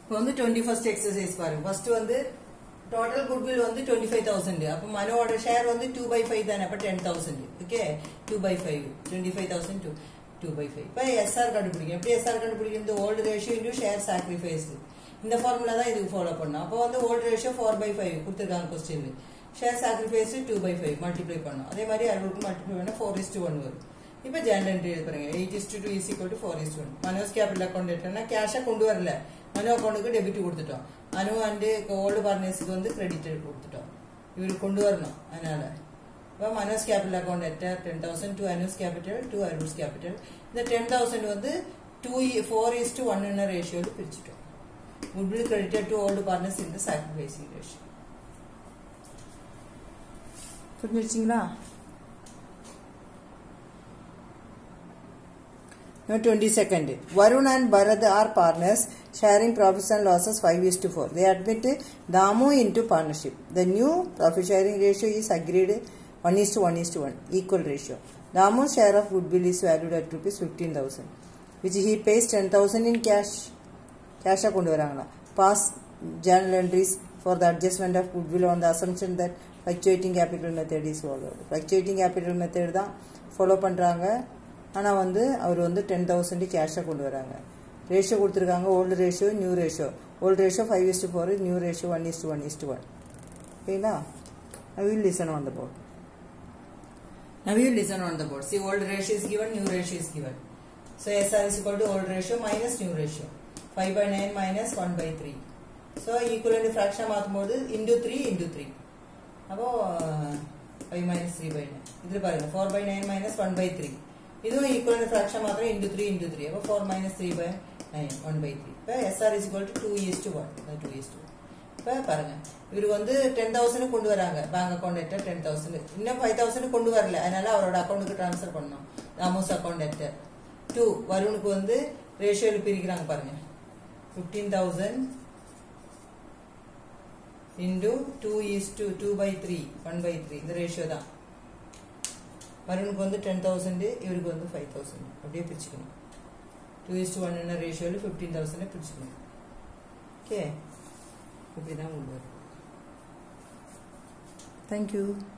இப்போ வந்து twenty first exercise பாருங்க ஃபர்ஸ்ட் வந்து டோட்டல் குட்வில் வந்து டுவெண்ட்டி ஃபைவ் தௌசண்ட் அப்போ மனோட ஷேர் வந்து டூ பை ஃபைவ் தானே அப்போ ten thousand okay two by five twenty five thousand two two by five இப்போ எஸ்ஆர் கண்டுபிடிக்கும் எப்படி எஸ்ஆர் கண்டுபிடிக்கும் இந்த old ratio into share sacrifice இந்த ஃபார்முலா தான் இதுக்கு ஃபாலோ பண்ணணும் அப்போ வந்து old ratio four by five கொடுத்துருக்காங்க question share sacrifice two by five multiply பண்ணணும் அதே மாதிரி அறுபதுக்கு மல்டிப்ளை பண்ணால் ஃபோர் இஸ் டூ ஒன் வரும் இப்போ ஜேர்னல் என்ட்ரி எழுதுறீங்க eight is two is equal to four is one மனோஸ் கேபிட்டல் அக்கௌண்ட் எடுத்தோம்னா கேஷாக கொண்டு வரல மனோ அக்கௌண்ட்டுக்கு டெபிட் கொடுத்துட்டோம் அனு அண்டு ஓல்டு பார்ட்னர்ஸுக்கு வந்து கிரெடிட் கொடுத்துட்டோம் இவருக்கு கொண்டு வரணும் அதனால இப்போ மனோஸ் கேபிட்டல் அக்கௌண்ட் எட்ட டென் தௌசண்ட் டூ அனூஸ் கேபிட்டல் டூ அருஸ் கேபிட்டல் இந்த டென் தௌசண்ட் வந்து டூ ஃபோர் இஸ் டு ஒன்னு ரேஷியோவில் பிரிச்சுட்டோம் goodwill credited to old partners இந்த சாக்ரிஃபைசிங் ரேஷியோ புரிஞ்சிருச்சிங்களா Now 22nd. Varun and Bharat are partners sharing profits and losses 5 is to 4. They admit Damu into partnership. The new profit sharing ratio is agreed 1 is to 1 is to 1. Equal ratio. Damu's share of goodwill is valued at rupees 15,000 which he pays 10,000 in cash. Cash கொண்டு வராங்களா Pass journal entries for the adjustment of goodwill on the assumption that fluctuating capital method is followed. Fluctuating capital method தான் follow பண்ணுறாங்க ஆனால் வந்து அவர் வந்து ten thousand கேஷாக கொண்டு வராங்க ரேஷியோ கொடுத்துருக்காங்க old ratio new ratio old ratio five is to four new ratio one is to one is to one ஓகேங்களா I will listen on the board Now you listen on the board. See, old ratio is given, new ratio is given. So SR is equal to old ratio minus new ratio. 5 by 9 minus 1 by 3. So equivalent fraction மாற்றும்போது into 3 into 3. அப்போ 5 minus 3 by 9. இதில் பாருங்க 4 by 9 minus 1 by 3. இதுவும் equal fraction மாத்திரம் into three into three அப்போ four minus three by nine one by three இப்போ S R is equal to two is to one two is two இப்போ பாருங்க இவருக்கு வந்து டென் தௌசண்ட் கொண்டு வராங்க பேங்க் அக்கௌண்ட் எட்ட டென் தௌசண்ட் இன்னும் ஃபைவ் தௌசண்ட் கொண்டு வரல அதனால அவரோட அக்கௌண்ட்டுக்கு ட்ரான்ஸ்ஃபர் பண்ணணும் ராமோஸ் அக்கௌண்ட் எட்ட டூ வருணுக்கு வந்து ரேஷியோவில் பிரிக்கிறாங்க பாருங்க fifteen thousand into two is two two by three one by three இந்த ரேஷியோ தான் வருணுக்கு வந்து டென் தௌசண்ட் இவருக்கு வந்து ஃபைவ் தௌசண்ட் அப்படியே பிரிச்சுக்கணும் டூ இஸ் டூ ஒன் ரேஷியோவில் ஃபிஃப்டீன் தௌசண்ட் பிரிச்சுக்கணும் ஓகே இப்படி தான் கொண்டு வரும் தேங்க்யூ